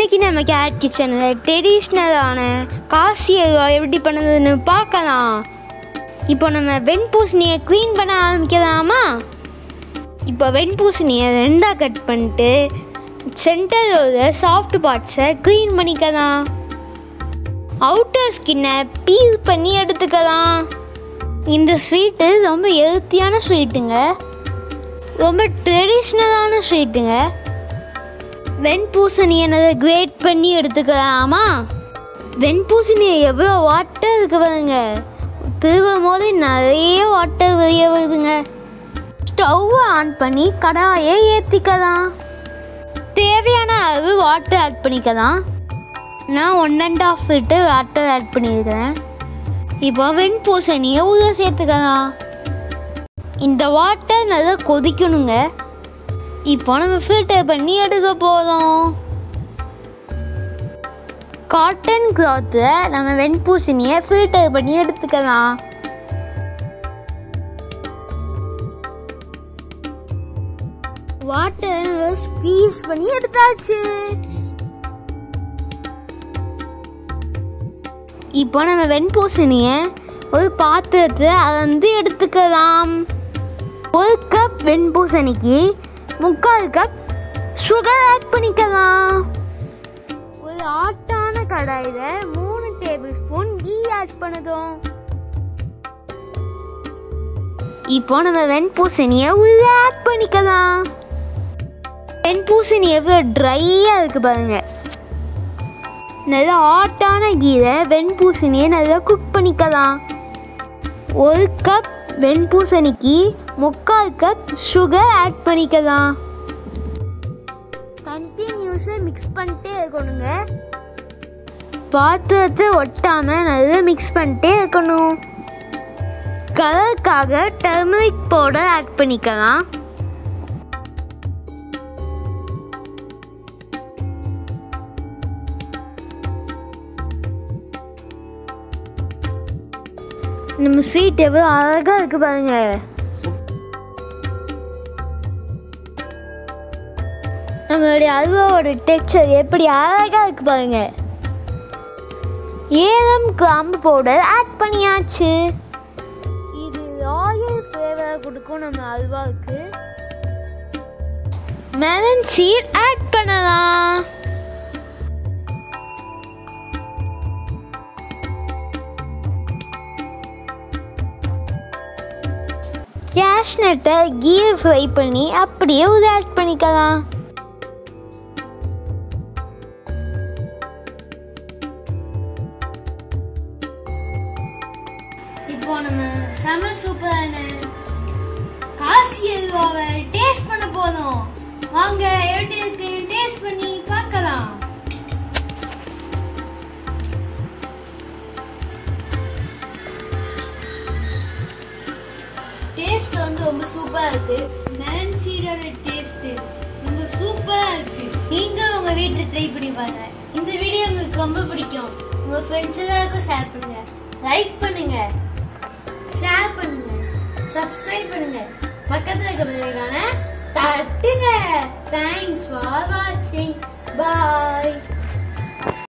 இன்னைக்கு நம்ம கேட் கிச்சனில் ட்ரெடிஷ்னலான காசி அல்வா எப்படி பண்ணுறதுன்னு பார்க்கலாம் இப்போ நம்ம வெண்பூசணியை க்ளீன் பண்ண ஆரம்பிக்கலாமா இப்போ வெண்பூசணியை ரெண்டாக கட் பண்ணிட்டு சென்டரோட சாஃப்ட் பார்ட்ஸை க்ளீன் பண்ணிக்கலாம் அவுட்டர் ஸ்கின்னை பீல் பண்ணி எடுத்துக்கலாம் இந்த ஸ்வீட்டு ரொம்ப ஹெல்த்தியான ஸ்வீட்டுங்க ரொம்ப ட்ரெடிஷ்னலான ஸ்வீட்டுங்க வெண்பூசணியை நல்லா கிரேட் பண்ணி எடுத்துக்கலாமா வெண்பூசணியை எவ்வளோ வாட்டர் இருக்கு பாருங்க திருவும் போது நிறைய வாட்டர் வெளியே வருதுங்க ஸ்டவ்வை ஆன் பண்ணி கடாயை ஏற்றிக்கலாம் தேவையான அளவு வாட்டர் ஆட் பண்ணிக்கலாம் நான் one and half litre water add பண்ணியிருக்கிறேன் இப்போ வெண்பூசணியை உள்ள சேர்த்துக்கலாம் இந்த வாட்டர் நல்லா கொதிக்கணுங்க இப்போ நம்ம ஃபில்டர் பண்ணி எடுக்க போகிறோம் காட்டன் கிளாத்தில் நம்ம வெண்பூசணியை ஃபில்டர் பண்ணி எடுத்துக்கலாம் வாட்டர் ஸ்queeze பண்ணி எடுத்தாச்சு இப்போ நம்ம வெண்பூசணியை ஒரு பாத்திரத்தில் அதை வந்து எடுத்துக்கலாம் ஒரு கப் வெண்பூசணிக்கு முக்கால் கப் சுகர் ஆட் பண்ணிக்கலாம் ஒரு ஆட்டான கடாயில் மூணு டேபிள் ஸ்பூன் கீ ஆட் பண்ணுதோம் இப்போ நம்ம வெண்பூசணியை உள்ள ஆட் பண்ணிக்கலாம் வெண்பூசணி எவ்வளோ ட்ரையாக இருக்குது பாருங்க நல்லா ஹாட்டான கீரை வெண்பூசணியை நல்லா குக் பண்ணிக்கலாம் ஒரு கப் வெண்பூசணிக்கு முக்கால் கப் சுகர் ஆட் பண்ணிக்கலாம் கண்டினியூஸாக மிக்ஸ் பண்ணிட்டே இருக்கணுங்க பாத்திரத்தை ஒட்டாமல் நல்லா மிக்ஸ் பண்ணிட்டே இருக்கணும் கலருக்காக டர்மரிக் பவுடர் ஆட் பண்ணிக்கலாம் நம்ம ஸ்வீட் எவ்வளோ அழகாக இருக்கு பாருங்க நம்மளுடைய அல்வாவோட டெக்ஸ்சர் எப்படி அழகாக இருக்கு பாருங்க ஏலம் கிராம்பு பவுடர் ஆட் பண்ணியாச்சு இது ராயல் ஃப்ளேவர் கொடுக்கும் நம்ம அல்வாவுக்கு மெலன் சீட் ஆட் பண்ணலாம் கேஷ்நட்டை கீர் ஃப்ரை பண்ணி அப்படியே உள்ள ஆட் பண்ணிக்கலாம் இப்போ நம்ம செம சூப்பரான காசி அல்வாவை டேஸ்ட் பண்ண போறோம் வாங்க எப்படி இருக்கு டேஸ்ட் பண்ணி பார்க்கலாம் டேஸ்ட் வந்து ரொம்ப சூப்பரா இருக்கு மெலன் சீடோட டேஸ்ட் ரொம்ப சூப்பரா இருக்கு நீங்க உங்க வீட்டுல ட்ரை பண்ணி பாருங்க இந்த வீடியோ உங்களுக்கு ரொம்ப பிடிக்கும் உங்க ஃப்ரெண்ட்ஸ் எல்லாருக்கும் ஷேர் பண்ணுங்க லைக் பண்ணுங்க ஷேர் பண்ணுங்க சப்ஸ்கிரைப் பண்ணுங்க பக்கத்துல இருக்க பிள்ளைக்கான தட்டுங்க தேங்க்ஸ் ஃபார் வாட்சிங் பாய்